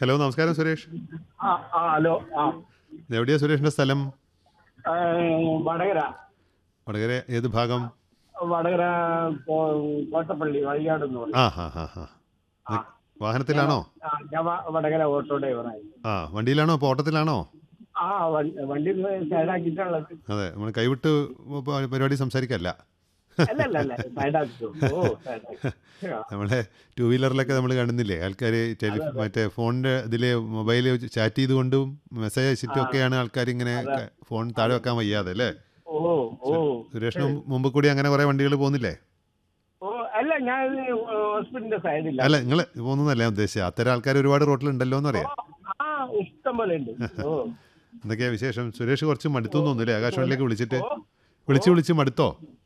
hello നമസ്കാരം സുരേഷ് ആ ആ ഹലോ ആ എവിടെയാ സുരേഷിന്റെ സ്ഥലം ഏ, വടകര വടകര ഏത് ഭാഗം വടകര കോ- കോട്ടപ്പള്ളി വഴിയാട് എന്ന് പറയും ആ ഹാ ഹാ ഹാ വാഹനത്തിലാണോ ആ, ഞാൻ വ- വടകര ഓട്ടോ ഡ്രൈവറായി ആ വണ്ടിയിലാണോ ഇപ്പോൾ ഓട്ടത്തിലാണോ ആ വണ്ടി വണ്ടി സൈഡാക്കിയിട്ടുള്ളത് അതെ നമ്മൾ കൈവിട്ട് പ- പരിപാടി സംസാരിക്കല്ല അല്ല അല്ല അല്ല സൈഡാക്കിട്ടു ഓ സൈഡാക്കി ആ, നമ്മളെ ടൂ വീലറിലൊക്കെ നമ്മൾ കാണുന്നില്ലേ ആൾക്കാർ ടെലി മറ്റേ ഫോണിൻ്റെ ഇതിൽ മൊബൈൽ ചാറ്റ് ചെയ്തുകൊണ്ടും മെസ്സേജ് അയച്ചിട്ടും ഒക്കെയാണ് ആൾക്കാർ ഇങ്ങനെ ക- ഫോൺ താഴെ വെക്കാൻ വയ്യാതെ അല്ലേ ഓ ഓ സുരേഷിന് മുമ്പ് കൂടി അങ്ങനെ കുറേ വണ്ടികൾ പോകുന്നില്ലേ ഓ അല്ല ഞാൻ ഹോസ്പിറ്റലിന്റെ സൈഡില്ല അല്ല നിങ്ങൾ പോകുന്നതല്ല ഞാൻ ഉദ്ദേശിച്ചത് അത്തരം ആൾക്കാർ ഒരുപാട് റോട്ടിലുണ്ടല്ലോ എന്നറിയാം ആ ഇഷ്ടം പോലെ ഉണ്ട് ഓ എന്തൊക്കെയാ വിശേഷം സുരേഷ് കുറച്ച് മടുത്തു തോന്നുന്നില്ലേ ആകാശവാണിയിലേക്ക് വിളിച്ചിട്ട് വിളിച്ച് വിളിച്ച് മടുത്തോ